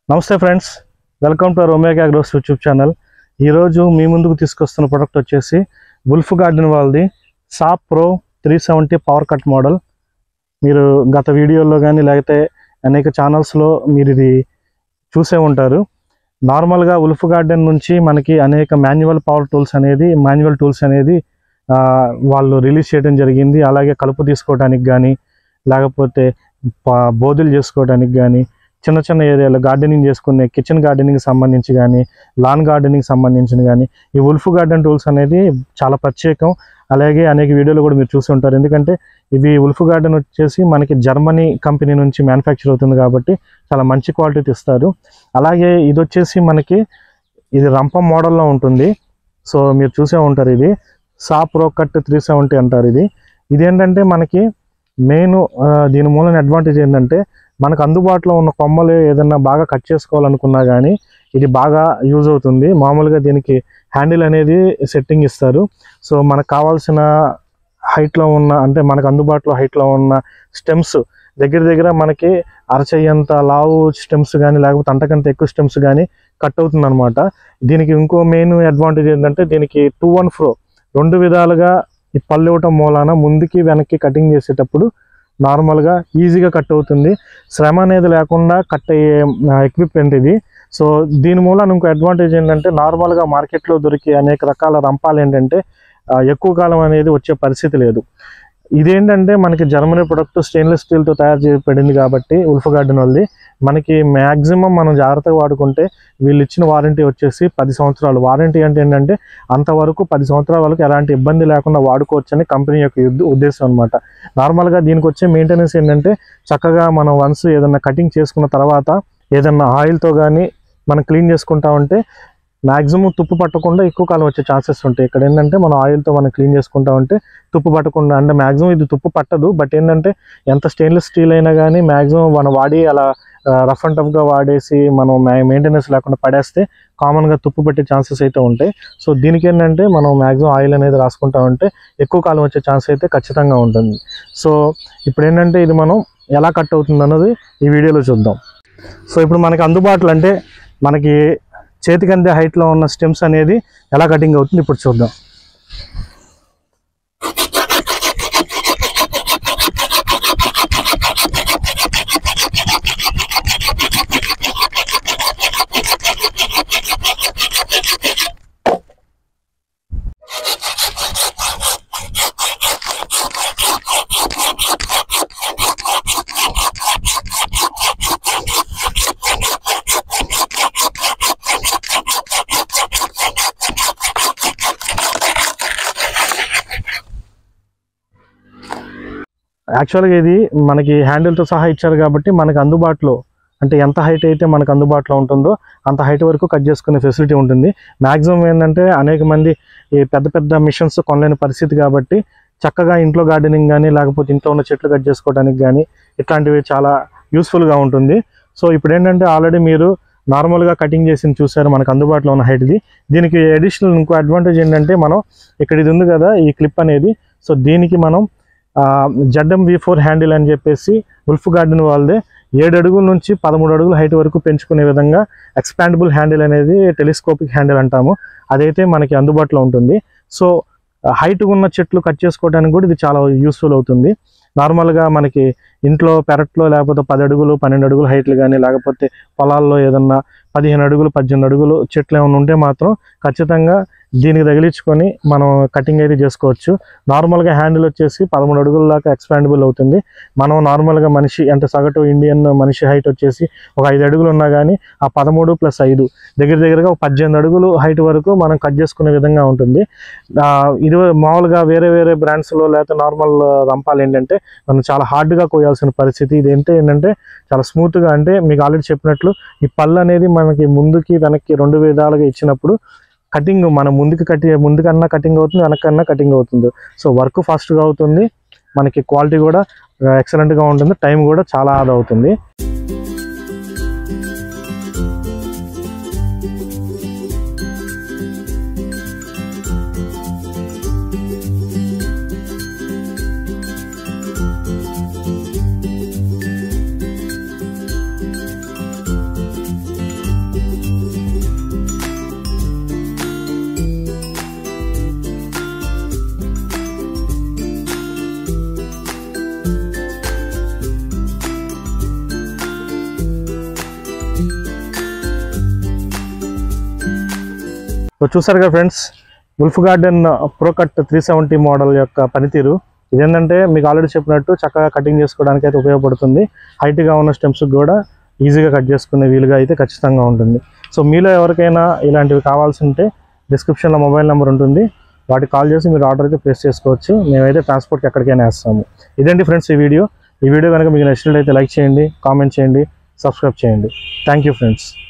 నమస్తే friends welcome to omega grows YouTube channel ఈరోజు మీ ముందుకు తీసుకొస్తున్న ప్రోడక్ట్ వచ్చేసి వుల్ఫ్ గార్డెన్ వాళ్ళది సాప్ pro three seventy power cut model మీరు గత వీడియోలో కానీ లేకపోతే అనేక ఛానల్స్లో మీరు ఇది చూసే ఉంటారు నార్మల్గా ఉల్ఫ్ గార్డెన్ నుంచి మనకి అనేక మాన్యువల్ పవర్ టూల్స్ అనేది మాన్యువల్ టూల్స్ అనేది ఆ, వాళ్ళు రిలీజ్ చేయడం జరిగింది అలాగే కలుపు తీసుకోవడానికి కానీ లేకపోతే ప- బోధులు చేసుకోవడానికి కానీ చిన్న చిన్న ఏరియాలో గార్డెనింగ్ చేసుకునే కిచెన్ గార్డెనింగ్ సంబంధించి కానీ లాన్ గార్డెనింగ్ సంబంధించిన కానీ ఈ ఉల్ఫ్ గార్డెన్ టూల్స్ అనేది చాలా ప్రత్యేకం అలాగే అనేక వీడియోలు కూడా మీరు చూసి ఉంటారు ఎందుకంటే ఇవి ఉల్ఫ్ గార్డెన్ వచ్చేసి మనకి జర్మనీ కంపెనీ నుంచి మ్యానుఫ్యాక్చర్ అవుతుంది కాబట్టి చాలా మంచి క్వాలిటీ ఇస్తారు అలాగే ఇది వచ్చేసి మనకి ఇది రంపం మోడల్లో ఉంటుంది సో మీరు చూసే ఉంటారు ఇది సాప్ రోకట్ త్రీ సెవెంటీ అంటారు ఇది ఇదేంటంటే మనకి మెయిన్ దీని మూలన అడ్వాంటేజ్ ఏంటంటే మనకు అందుబాటులో ఉన్న కొమ్మలు ఏదన్నా బాగా కట్ చేసుకోవాలనుకున్నా కానీ ఇది బాగా యూజ్ అవుతుంది మామూలుగా దీనికి హ్యాండిల్ అనేది సెట్టింగ్ ఇస్తారు సో మనకు కావాల్సిన హైట్లో ఉన్న అంటే మనకు అందుబాటులో హైట్లో ఉన్న స్టెమ్స్ దగ్గర దగ్గర మనకి అరచేయంత లావు స్టెమ్స్ కానీ లేకపోతే అంతకంత ఎక్కువ స్టెమ్స్ కానీ కట్ అవుతుంది అనమాట దీనికి ఇంకో మెయిన్ అడ్వాంటేజ్ ఏంటంటే దీనికి టూ వన్ ఫ్రో రెండు విధాలుగా ఈ పళ్ళు ఇవ్వటం మూలాన ముందుకి వెనక్కి కటింగ్ చేసేటప్పుడు నార్మల్గా ఈజీగా కట్ అవుతుంది శ్రమ అనేది లేకుండా కట్ అయ్యే ఎక్విప్మెంట్ ఇది సో దీని మూలన ఇంకో అడ్వాంటేజ్ ఏంటంటే నార్మల్గా మార్కెట్లో దొరికే అనేక రకాల రంపాలు ఏంటంటే ఆ, ఎక్కువ కాలం అనేది వచ్చే పరిస్థితి లేదు ఇదేంటంటే మనకి జర్మనీ ప్రొడక్ట్ స్టెయిన్లెస్ స్టీల్తో తయారు చేయబడింది కాబట్టి ఉల్ఫ్ గార్డెన్ వాళ్ళది మనకి మ్యాక్సిమం మనం జాగ్రత్తగా వాడుకుంటే వీళ్ళు ఇచ్చిన వారంటీ వచ్చేసి పది సంవత్సరాలు వారంటీ అంటే ఏంటంటే అంతవరకు పది సంవత్సరాల వరకు ఎలాంటి ఇబ్బంది లేకుండా వాడుకోవచ్చని కంపెనీ యొక్క యుద్ధ- ఉద్దేశం అనమాట నార్మల్గా దీనికి వచ్చే మెయింటెనెన్స్ ఏంటంటే చక్కగా మనం వన్స్ ఏదన్నా కటింగ్ చేసుకున్న తర్వాత ఏదన్నా ఆయిల్తో కానీ మనం క్లీన్ చేసుకుంటా ఉంటే మ్యాక్సిమం తుప్పు పట్టకుండా ఎక్కువ కాలం వచ్చే ఛాన్సెస్ ఉంటాయి ఇక్కడ ఏంటంటే మనం ఆయిల్తో మనం క్లీన్ చేసుకుంటా ఉంటే తుప్పు పట్టకుండా అంటే మ్యాక్సిమం ఇది తుప్పు పట్టదు బట్ ఏంటంటే ఎంత స్టెయిన్లెస్ స్టీల్ అయినా కానీ మ్యాక్సిమం మనం వాడి అలా రఫ్ అండ్ టఫ్గా వాడేసి మనం మెయింటెనెన్స్ లేకుండా పడేస్తే కామన్గా తుప్పు పెట్టే ఛాన్సెస్ అయితే ఉంటాయి సో దీనికి ఏంటంటే మనం మ్యాక్సిమం ఆయిల్ అనేది రాసుకుంటా ఉంటే ఎక్కువ కాలం వచ్చే ఛాన్స్ అయితే ఖచ్చితంగా ఉంటుంది సో ఇప్పుడు ఏంటంటే ఇది మనం ఎలా కట్ అవుతుంది అన్నది ఈ వీడియోలో చూద్దాం సో ఇప్పుడు మనకి అందుబాటులో అంటే మనకి చేతికి అందే హైట్లో ఉన్న స్టెమ్స్ అనేది ఎలా కటింగ్ అవుతుంది ఇప్పుడు చూద్దాం యాక్చువల్గా ఇది మనకి హ్యాండిల్తో సహా ఇచ్చారు కాబట్టి మనకి అందుబాటులో అంటే ఎంత హైట్ అయితే మనకు అందుబాటులో ఉంటుందో అంత హైట్ వరకు కట్ చేసుకునే ఫెసిలిటీ ఉంటుంది మ్యాక్సిమం ఏంటంటే అనేక మంది ఈ పెద్ద పెద్ద మిషన్స్ కొనలేని పరిస్థితి కాబట్టి చక్కగా ఇంట్లో గార్డెనింగ్ కానీ లేకపోతే ఇంట్లో ఉన్న చెట్లు కట్ చేసుకోవడానికి కానీ ఇట్లాంటివి చాలా యూస్ఫుల్గా ఉంటుంది సో ఇప్పుడు ఏంటంటే ఆల్రెడీ మీరు నార్మల్గా కటింగ్ చేసి చూసారు మనకు అందుబాటులో ఉన్న హైట్ది దీనికి అడిషనల్ ఇంకో అడ్వాంటేజ్ ఏంటంటే మనం ఇక్కడ ఇది ఉంది కదా ఈ క్లిప్ అనేది సో దీనికి మనం జడ్ఎం వి ఫోర్ హ్యాండిల్ అని చెప్పేసి ఉల్ఫ్ గార్డెన్ వాళ్ళదే ఏడు అడుగుల నుంచి పదమూడు అడుగుల హైట్ వరకు పెంచుకునే విధంగా ఎక్స్పాండబుల్ హ్యాండిల్ అనేది టెలిస్కోపిక్ హ్యాండిల్ అంటాము అదైతే మనకి అందుబాటులో ఉంటుంది సో హైట్ ఉన్న చెట్లు కట్ చేసుకోవడానికి కూడా ఇది చాలా యూస్ఫుల్ అవుతుంది నార్మల్గా మనకి ఇంట్లో పెరట్లో లేకపోతే పది అడుగులు పన్నెండు అడుగులు హైట్లు కానీ లేకపోతే పొలాల్లో ఏదన్నా పదిహేను అడుగులు పద్దెనిమిది అడుగులు చెట్లు ఏమైనా ఉంటే మాత్రం ఖచ్చితంగా దీనికి తగిలించుకొని మనం కటింగ్ అయితే చేసుకోవచ్చు నార్మల్గా హ్యాండిల్ వచ్చేసి పదమూడు అడుగుల దాకా ఎక్స్పాండబుల్ అవుతుంది మనం నార్మల్గా మనిషి అంటే సగటు ఇండియన్ మనిషి హైట్ వచ్చేసి ఒక ఐదు అడుగులు ఉన్నా కానీ ఆ పదమూడు ప్లస్ ఐదు దగ్గర దగ్గరగా ఒక పద్దెనిమిది అడుగులు హైట్ వరకు మనం కట్ చేసుకునే విధంగా ఉంటుంది ఆ, ఇది మామూలుగా వేరే వేరే బ్రాండ్స్లో లేకపోతే నార్మల్ రంపాలు ఏంటంటే మనం చాలా హార్డ్గా కోయాల్సిన పరిస్థితి ఇది ఏంటంటే ఏంటంటే చాలా స్మూత్గా అంటే మీకు ఆల్రెడీ చెప్పినట్లు ఈ పళ్ళు అనేది మనకి ముందుకి వెనక్కి రెండు విధాలుగా ఇచ్చినప్పుడు కటింగ్ మన ముందుకి కట్టి ముందుకన్నా కటింగ్ అవుతుంది వెనకన్నా కటింగ్ అవుతుంది సో వర్క్ ఫాస్ట్గా అవుతుంది మనకి క్వాలిటీ కూడా ఎక్సలెంట్గా ఉంటుంది టైం కూడా చాలా ఆదా అవుతుంది చూసారు కదా friends wolf garden pro cut three seventy model యొక్క పనితీరు ఇదేంటంటే మీకు ఆల్రెడీ చెప్పినట్టు చక్కగా కటింగ్ చేసుకోవడానికి అయితే ఉపయోగపడుతుంది హైట్గా ఉన్న స్టెమ్స్ కూడా ఈజీగా కట్ చేసుకునే వీలుగా అయితే ఖచ్చితంగా ఉంటుంది సో మీలో ఎవరికైనా ఇలాంటివి కావాల్సి ఉంటే డిస్క్రిప్షన్లో మొబైల్ నెంబర్ ఉంటుంది వాటికి కాల్ చేసి మీరు ఆర్డర్ అయితే ప్లేస్ చేసుకోవచ్చు మేమైతే ట్రాన్స్పోర్ట్కి ఎక్కడికైనా వేస్తాము ఇదండి ఫ్రెండ్స్ ఈ వీడియో ఈ వీడియో కనుక మీకు నచ్చినట్లయితే లైక్ చేయండి కామెంట్ చేయండి సబ్స్క్రైబ్ చేయండి థ్యాంక్ యూ ఫ్రెండ్స్